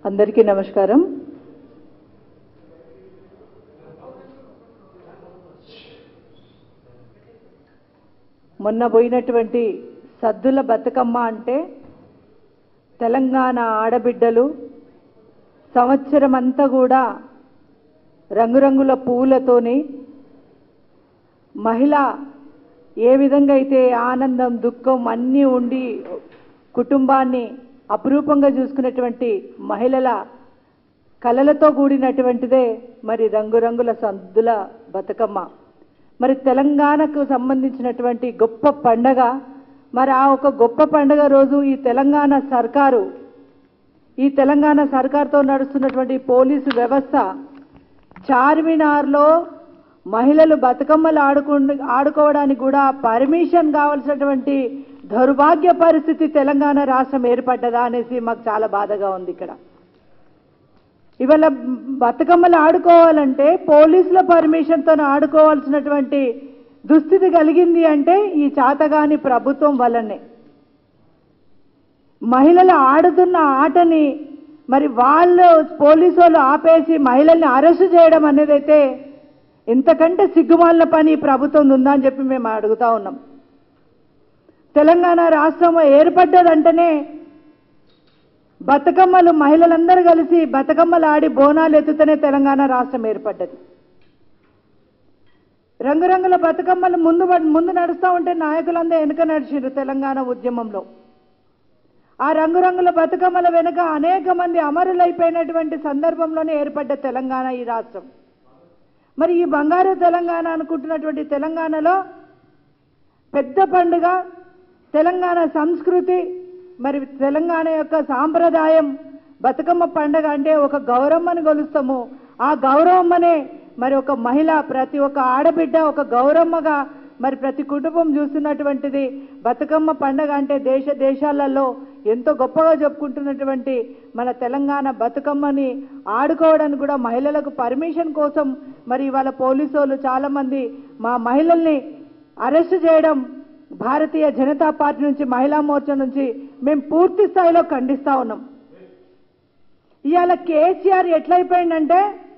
అందరికీ నమస్కారం మొన్న పోయినటువంటి సద్దుల బతుకమ్మ అంటే తెలంగాణ ఆడబిడ్డలు సంవత్సరం అంతా కూడా రంగురంగుల పువ్వులతోని మహిళ ఏ విధంగా అయితే ఆనందం దుఃఖం అన్నీ ఉండి కుటుంబాన్ని అపురూపంగా చూసుకునేటువంటి మహిళల కళలతో కూడినటువంటిదే మరి రంగురంగుల సద్దుల బతుకమ్మ మరి తెలంగాణకు సంబంధించినటువంటి గొప్ప పండగ మరి ఆ ఒక గొప్ప పండగ రోజు ఈ తెలంగాణ సర్కారు ఈ తెలంగాణ సర్కార్తో నడుస్తున్నటువంటి పోలీసు వ్యవస్థ చార్మినార్లో మహిళలు బతుకమ్మలు ఆడుకు ఆడుకోవడానికి కూడా పర్మిషన్ కావాల్సినటువంటి దౌర్భాగ్య పరిస్థితి తెలంగాణ రాష్ట్రం ఏర్పడ్డదా అనేసి మాకు చాలా బాధగా ఉంది ఇక్కడ ఇవాళ బతుకమ్మలు ఆడుకోవాలంటే పోలీసుల పర్మిషన్తో ఆడుకోవాల్సినటువంటి దుస్థితి కలిగింది అంటే ఈ చాతగాని ప్రభుత్వం వల్లనే మహిళలు ఆడుతున్న ఆటని మరి వాళ్ళు పోలీసు వాళ్ళు ఆపేసి మహిళల్ని అరెస్టు చేయడం అనేది అయితే ఎంతకంటే సిగ్గుమాలిన పని ఈ ప్రభుత్వం ఉందా అని చెప్పి మేము అడుగుతా ఉన్నాం తెలంగాణ రాష్ట్రం ఏర్పడ్డదంటేనే బతుకమ్మలు మహిళలందరూ కలిసి బతుకమ్మలు ఆడి బోనాలు ఎత్తుతూనే తెలంగాణ రాష్ట్రం ఏర్పడ్డది రంగురంగుల బతుకమ్మలు ముందు ముందు నడుస్తూ ఉంటే నాయకులందరూ వెనుక నడిచిండ్రు తెలంగాణ ఉద్యమంలో ఆ రంగురంగుల బతుకమ్మల వెనుక అనేక మంది అమరులైపోయినటువంటి సందర్భంలోనే ఏర్పడ్డ తెలంగాణ ఈ రాష్ట్రం మరి ఈ బంగారు తెలంగాణ అనుకుంటున్నటువంటి తెలంగాణలో పెద్ద పండుగ తెలంగాణ సంస్కృతి మరి తెలంగాణ యొక్క సాంప్రదాయం బతుకమ్మ పండగ అంటే ఒక గౌరమ్మని కొలుస్తాము ఆ గౌరవమ్మనే మరి ఒక మహిళ ప్రతి ఒక్క ఆడబిడ్డ ఒక గౌరమ్మగా మరి ప్రతి కుటుంబం చూస్తున్నటువంటిది బతుకమ్మ పండగ అంటే దేశ దేశాలలో ఎంతో గొప్పగా చెప్పుకుంటున్నటువంటి మన తెలంగాణ బతుకమ్మని ఆడుకోవడానికి కూడా మహిళలకు పర్మిషన్ కోసం మరి ఇవాళ పోలీసు వాళ్ళు చాలామంది మా మహిళల్ని అరెస్ట్ చేయడం భారతీయ జనతా పార్టీ నుంచి మహిళా మోర్చా నుంచి మేము పూర్తి స్థాయిలో ఖండిస్తా ఉన్నాం ఇవాళ కేసీఆర్ ఎట్లయిపోయిందంటే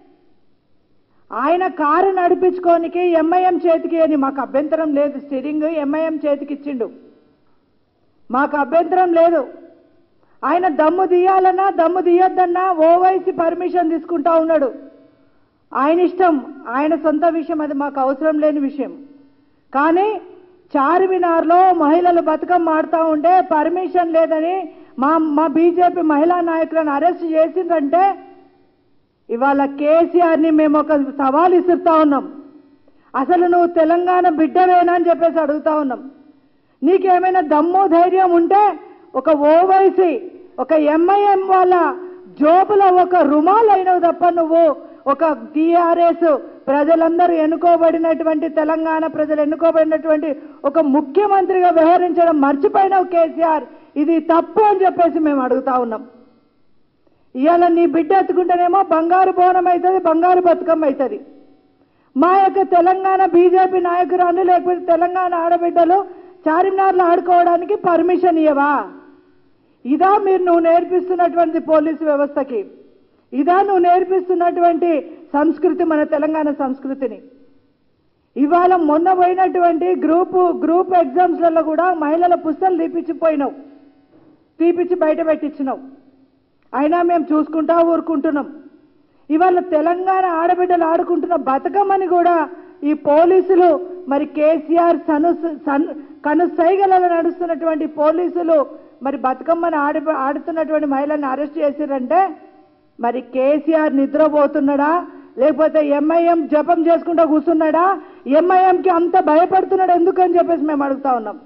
ఆయన కారు నడిపించుకోనికి ఎంఐఎం చేతికి అని మాకు అభ్యంతరం లేదు స్టీరింగ్ ఎంఐఎం చేతికి ఇచ్చిండు మాకు అభ్యంతరం లేదు ఆయన దమ్ము తీయాలన్నా దమ్ము తీయొద్దన్నా ఓవైసీ పర్మిషన్ తీసుకుంటా ఉన్నాడు ఆయన ఇష్టం ఆయన సొంత విషయం అది మాకు అవసరం లేని విషయం కానీ చార్మినార్లో మహిళలు బతుకమ్మ ఆడుతూ ఉంటే పర్మిషన్ లేదని మా మా బీజేపీ మహిళా నాయకులను అరెస్ట్ చేసిందంటే ఇవాళ కేసీఆర్ని మేము ఒక సవాల్ ఇస్తుతా ఉన్నాం అసలు నువ్వు తెలంగాణ బిడ్డవేనా అని చెప్పేసి అడుగుతా ఉన్నాం నీకేమైనా దమ్ము ధైర్యం ఉంటే ఒక ఓవైసీ ఒక ఎంఐఎం వాళ్ళ జోబులో ఒక రుమాల్ అయినవు తప్ప నువ్వు ఒక టీఆర్ఎస్ ప్రజలందరూ ఎన్నుకోబడినటువంటి తెలంగాణ ప్రజలు ఎన్నుకోబడినటువంటి ఒక ముఖ్యమంత్రిగా వ్యవహరించడం మర్చిపోయినావు కేసీఆర్ ఇది తప్పు అని చెప్పేసి మేము అడుగుతా ఉన్నాం ఇవాళ నీ బిడ్డ ఎత్తుకుంటేనేమో బంగారు బోనం అవుతుంది బంగారు బతుకమ్మ అవుతుంది మా యొక్క తెలంగాణ బీజేపీ నాయకురాలు లేకపోతే తెలంగాణ ఆడబిడ్డలు చార్మినార్లో ఆడుకోవడానికి పర్మిషన్ ఇవ్వవా ఇదా మీరు నువ్వు నేర్పిస్తున్నటువంటి పోలీసు వ్యవస్థకి ఇదా నువ్వు నేర్పిస్తున్నటువంటి సంస్కృతి మన తెలంగాణ సంస్కృతిని ఇవాళ మొన్న పోయినటువంటి గ్రూపు గ్రూప్ ఎగ్జామ్స్లలో కూడా మహిళల పుస్తకాలు తీపిచ్చిపోయినావు తీపిచ్చి బయట పెట్టించినావు అయినా మేము చూసుకుంటా ఊరుకుంటున్నాం ఇవాళ తెలంగాణ ఆడబిడ్డలు ఆడుకుంటున్న బతుకమ్మని కూడా ఈ పోలీసులు మరి కేసీఆర్ సను సన్ కనుసైగలలో నడుస్తున్నటువంటి పోలీసులు మరి బతుకమ్మని ఆడి ఆడుతున్నటువంటి మహిళల్ని అరెస్ట్ చేసిరంటే మరి కేసీఆర్ నిద్రపోతున్నాడా లేకపోతే ఎంఐఎం జపం చేసుకుంటూ కూర్చున్నాడా ఎంఐఎంకి అంత భయపడుతున్నాడు ఎందుకని చెప్పేసి మేము అడుగుతా ఉన్నాం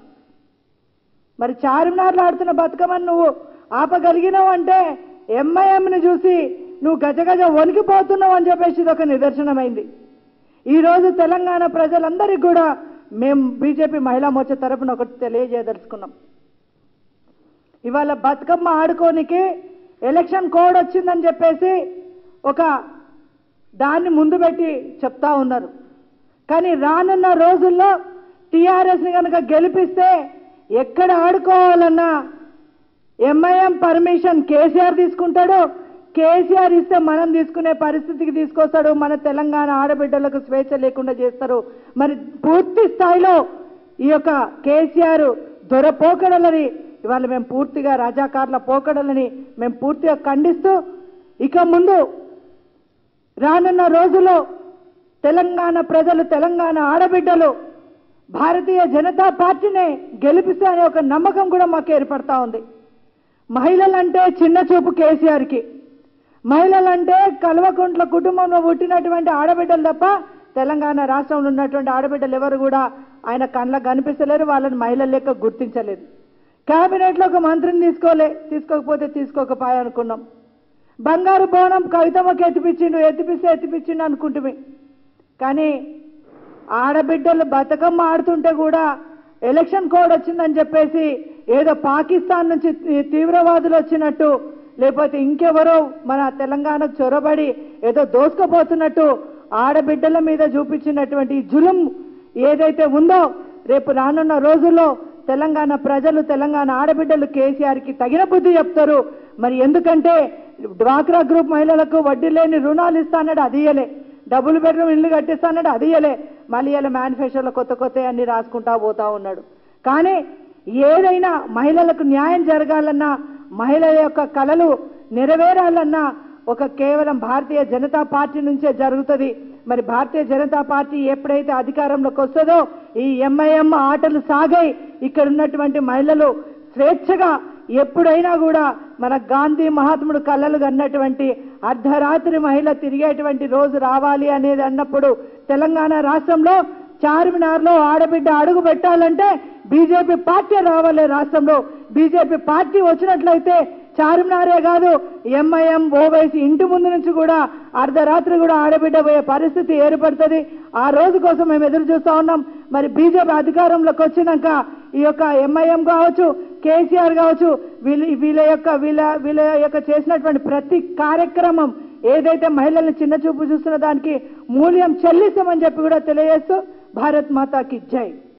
మరి చార్మినార్లో ఆడుతున్న బతుకమ్మని నువ్వు ఆపగలిగినావు అంటే ఎంఐఎంని చూసి నువ్వు గజగజ వణికిపోతున్నావు అని చెప్పేసి ఇది ఒక నిదర్శనమైంది ఈరోజు తెలంగాణ ప్రజలందరికీ కూడా మేము బీజేపీ మహిళా మోర్చా తరపున ఒకటి తెలియజేయదలుచుకున్నాం ఇవాళ బతుకమ్మ ఆడుకోనికి ఎలక్షన్ కోడ్ వచ్చిందని చెప్పేసి ఒక దాన్ని ముందు పెట్టి చెప్తా ఉన్నారు కానీ రానున్న రోజుల్లో టీఆర్ఎస్ని కనుక గెలిపిస్తే ఎక్కడ ఆడుకోవాలన్నా ఎంఐఎం పర్మిషన్ కేసీఆర్ తీసుకుంటాడు కేసీఆర్ ఇస్తే మనం తీసుకునే పరిస్థితికి తీసుకొస్తాడు మన తెలంగాణ ఆడబిడ్డలకు స్వేచ్ఛ లేకుండా చేస్తారు మరి పూర్తి స్థాయిలో ఈ యొక్క కేసీఆర్ దొర పోకడలని ఇవాళ మేము పూర్తిగా రజాకారుల పోకడలని మేము పూర్తిగా ఖండిస్తూ ఇక ముందు రానున్న రోజుల్లో తెలంగాణ ప్రజలు తెలంగాణ ఆడబిడ్డలు భారతీయ జనతా పార్టీనే గెలిపిస్తే అనే ఒక నమ్మకం కూడా మాకు ఏర్పడతా ఉంది మహిళలంటే చిన్న చూపు కేసీఆర్కి మహిళలంటే కల్వకుంట్ల కుటుంబంలో పుట్టినటువంటి ఆడబిడ్డలు తప్ప తెలంగాణ రాష్ట్రంలో ఉన్నటువంటి ఆడబిడ్డలు ఎవరు కూడా ఆయన కళ్ళకు కనిపిస్తలేరు వాళ్ళని మహిళల లెక్క గుర్తించలేదు కేబినెట్లో ఒక మంత్రిని తీసుకోలే తీసుకోకపోతే తీసుకోకపోయా అనుకున్నాం బంగారు భవనం కవితమ్మకి ఎత్తిపించిండు ఎత్తిపిస్తే ఎత్తిపించిండు అనుకుంటుమే కానీ ఆడబిడ్డలు బతుకమ్మ ఆడుతుంటే కూడా ఎలక్షన్ కోడ్ వచ్చిందని చెప్పేసి ఏదో పాకిస్తాన్ నుంచి తీ- తీవ్రవాదులు వచ్చినట్టు లేకపోతే ఇంకెవరో మన తెలంగాణకు చొరబడి ఏదో దోసుకుపోతున్నట్టు ఆడబిడ్డల మీద చూపించినటువంటి ఈ జులుం ఏదైతే ఉందో రేపు రానున్న రోజుల్లో తెలంగాణ ప్రజలు తెలంగాణ ఆడబిడ్డలు కేసీఆర్కి తగిన బుద్ధి చెప్తారు మరి ఎందుకంటే డ్వాక్రా గ్రూప్ మహిళలకు వడ్డీ లేని రుణాలు ఇస్తానడు అది ఇయ్యలే డబుల్ బెడ్రూమ్ ఇల్లు కట్టిస్తానడు అది ఇయ్యలే మళ్ళీ ఇలా మేనిఫెస్టోలో కొత్త కొత్త అన్ని రాసుకుంటా పోతా ఉన్నాడు కానీ ఏదైనా మహిళలకు న్యాయం జరగాలన్నా మహిళల యొక్క కలలు నెరవేరాలన్నా ఒక కేవలం భారతీయ జనతా పార్టీ నుంచే జరుగుతుంది మరి భారతీయ జనతా పార్టీ ఎప్పుడైతే అధికారంలోకి వస్తుందో ఈ ఎంఐఎం ఆటలు సాగాయి ఇక్కడ ఉన్నటువంటి మహిళలు స్వేచ్ఛగా ఎప్పుడైనా కూడా మన గాంధీ మహాత్ముడు కళ్ళలు కన్నటువంటి అర్ధరాత్రి మహిళ తిరిగేటువంటి రోజు రావాలి అనేది అన్నప్పుడు తెలంగాణ రాష్ట్రంలో చార్మినార్లో ఆడబిడ్డ అడుగు పెట్టాలంటే బీజేపీ పార్టీ రావాలి రాష్ట్రంలో బీజేపీ పార్టీ వచ్చినట్లయితే చార్మినారే కాదు ఎంఐఎం ఓవైసీ ఇంటి ముందు నుంచి కూడా అర్ధరాత్రి కూడా ఆడబిడ్డ పోయే పరిస్థితి ఏర్పడుతుంది ఆ రోజు కోసం మేము ఎదురు చూస్తా ఉన్నాం మరి బీజేపీ అధికారంలోకి వచ్చినాక ఈ యొక్క ఎంఐఎం కావచ్చు కేసీఆర్ కావచ్చు వీళ్ళ వీళ్ళ యొక్క వీళ్ళ వీళ్ళ యొక్క చేసినటువంటి ప్రతి కార్యక్రమం ఏదైతే మహిళల్ని చిన్న చూపు చూస్తున్న దానికి మూల్యం చెల్లిస్తామని చెప్పి కూడా తెలియజేస్తూ భారత్ మాతాకి జై